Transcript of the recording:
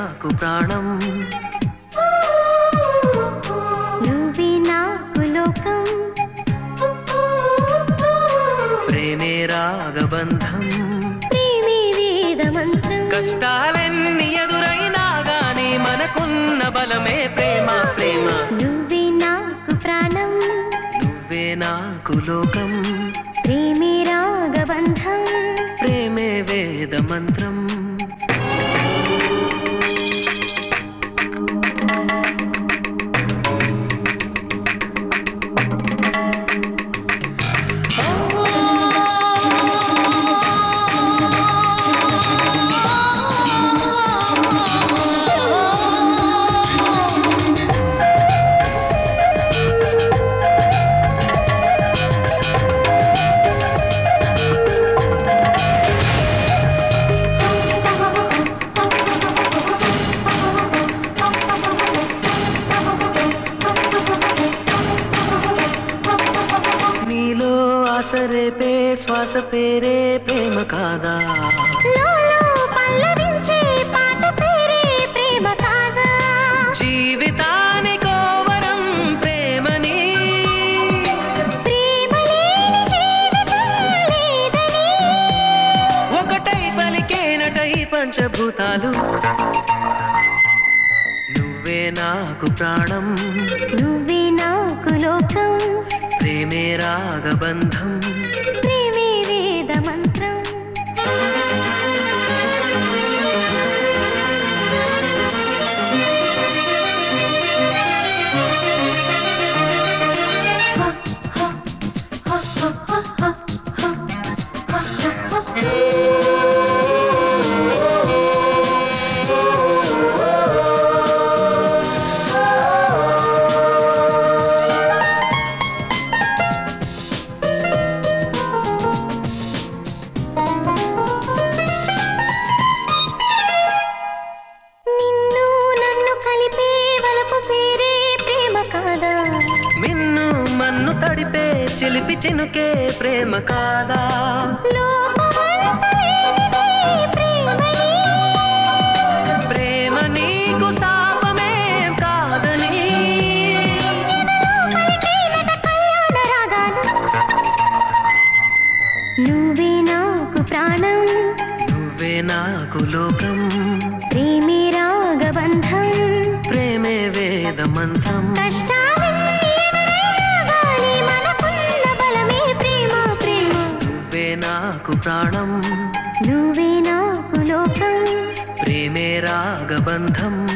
నాకు ప్రాణం నువ్వే నాకు లోకం ప్రేమే రాగబంధం ప్రేమే వేద మంత్రం కష్టాలెన్ని ఎదురైనా గాని మనకున్న బలమే ప్రేమ ప్రేమ నువ్వే నాకు ప్రాణం నువ్వే నాకు లోకం ప్రేమే రాగబంధం ప్రేమే వేద మంత్రం నీలో ఆశ రేపే శ్వాస పేరే ప్రేమ కాదా లోలో పల్లవించే పాట పేరే ప్రేమ కాదా జీవితానికో వరం ప్రేమని ప్రేమ లేని జీవితం లేదని ఒకటై పలికేనటై పంచభూతాలు నువ్వే నాకు ప్రాణం నువ్వే నాకు లోకం ప్రేమే రాగబంధం ప్రేమే వేద మంత్రం నిన్ను నన్ను కలిపే వలపు పేరే ప్రేమ కాదా మిన్ను మన్ను తడిపే చిలిపి చినుకే ప్రేమ కాదా లోపమంటూ లేనిదే ప్రేమని ప్రేమ నీకు శాపమేం కాదని పలికేనట కళ్యాణ రాగాలు నువ్వే నాకు ప్రాణం నువ్వే నాకు లోకం ప్రేమే రాగబంధం ప్రేమే వేద మంత్రం కష్టాలన్నీ ఎదురైనా గానీ మనకున్న బలమే ప్రేమ ప్రేమ నువ్వే నాకు ప్రాణం నువ్వే నాకు లోకం ప్రేమే రాగబంధం